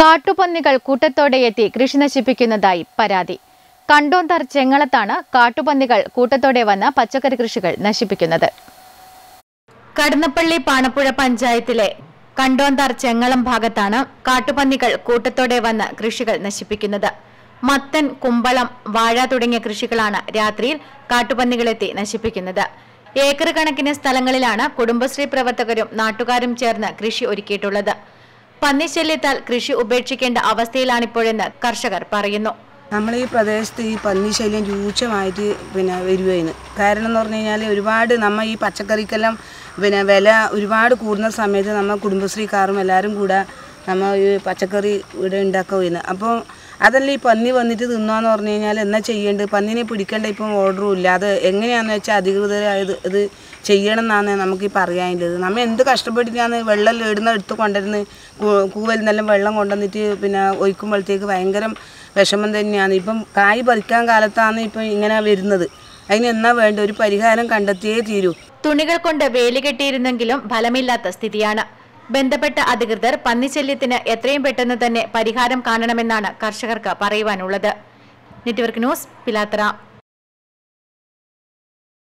കാട്ടുപന്നികൾ കൂട്ടത്തോടെ എത്തി കൃഷി നശിപ്പിക്കുന്നതായി പരാതി കണ്ടോന്തർ ചെങ്ങളത്താണ് കാട്ടുപന്നികൾ കൂട്ടത്തോടെ വന്ന് പച്ചക്കറി കൃഷികൾ നശിപ്പിക്കുന്നത് കടന്നപ്പള്ളി പാണപ്പുഴ പഞ്ചായത്തിലെ കണ്ടോന്താർ ചെങ്ങളം ഭാഗത്താണ് കാട്ടുപന്നികൾ കൂട്ടത്തോടെ വന്ന് കൃഷികൾ നശിപ്പിക്കുന്നത് മത്തൻ കുമ്പളം വാഴ തുടങ്ങിയ കൃഷികളാണ് രാത്രിയിൽ കാട്ടുപന്നികളെത്തി നശിപ്പിക്കുന്നത് ഏക്കർ കണക്കിന് സ്ഥലങ്ങളിലാണ് കുടുംബശ്രീ പ്രവർത്തകരും നാട്ടുകാരും ചേർന്ന് കൃഷി ഒരുക്കിയിട്ടുള്ളത് പന്നിശല്യത്താൽ കൃഷി ഉപേക്ഷിക്കേണ്ട അവസ്ഥയിലാണിപ്പോഴെന്ന് കർഷകർ പറയുന്നു നമ്മൾ ഈ പ്രദേശത്ത് ഈ പന്നി ശല്യം രൂക്ഷമായിട്ട് പിന്നെ വരുവായിരുന്നു കാരണം എന്ന് പറഞ്ഞു കഴിഞ്ഞാൽ ഒരുപാട് നമ്മൾ ഈ പച്ചക്കറിക്കെല്ലാം പിന്നെ വില ഒരുപാട് കൂടുന്ന സമയത്ത് നമ്മൾ കുടുംബശ്രീക്കാരും എല്ലാവരും കൂടെ നമ്മൾ ഈ പച്ചക്കറി ഇവിടെ ഉണ്ടാക്കുമായിരുന്നു അപ്പോൾ അതല്ല ഈ പന്നി വന്നിട്ട് തിന്നാന്ന് പറഞ്ഞു കഴിഞ്ഞാൽ എന്നാ ചെയ്യേണ്ടത് പന്നിനെ പിടിക്കേണ്ട ഇപ്പം ഓർഡറും ഇല്ല അത് എങ്ങനെയാണെന്ന് വെച്ചാൽ അധികൃതരായത് ഇത് ചെയ്യണം എന്നാണ് നമുക്ക് ഈ പറയാനുള്ളത് നമ്മൾ എന്ത് കഷ്ടപ്പെട്ടിട്ടാണ് വെള്ളം ഇടുന്ന എടുത്ത് കൊണ്ടുവരുന്നത് കൂവൽ നിന്നെല്ലാം വെള്ളം കൊണ്ടുവന്നിട്ട് പിന്നെ ഒഴിക്കുമ്പോഴത്തേക്ക് ഭയങ്കര വിഷമം തന്നെയാണ് ഇപ്പം കായ് പറിക്കാൻ കാലത്താണ് ഇപ്പം ഇങ്ങനെ വരുന്നത് അതിന് എന്നാ വേണ്ട ഒരു പരിഹാരം കണ്ടെത്തിയേ തീരൂ തുണികൾ കൊണ്ട് വേലി കെട്ടിയിരുന്നെങ്കിലും ഫലമില്ലാത്ത സ്ഥിതിയാണ് ബന്ധപ്പെട്ട അധികൃതർ പന്നിശല്യത്തിന് എത്രയും പെട്ടെന്ന് തന്നെ പരിഹാരം കാണണമെന്നാണ് കർഷകർക്ക് പറയുവാനുള്ളത് നെറ്റ്വർക്ക് ന്യൂസ് പിലാത്തറ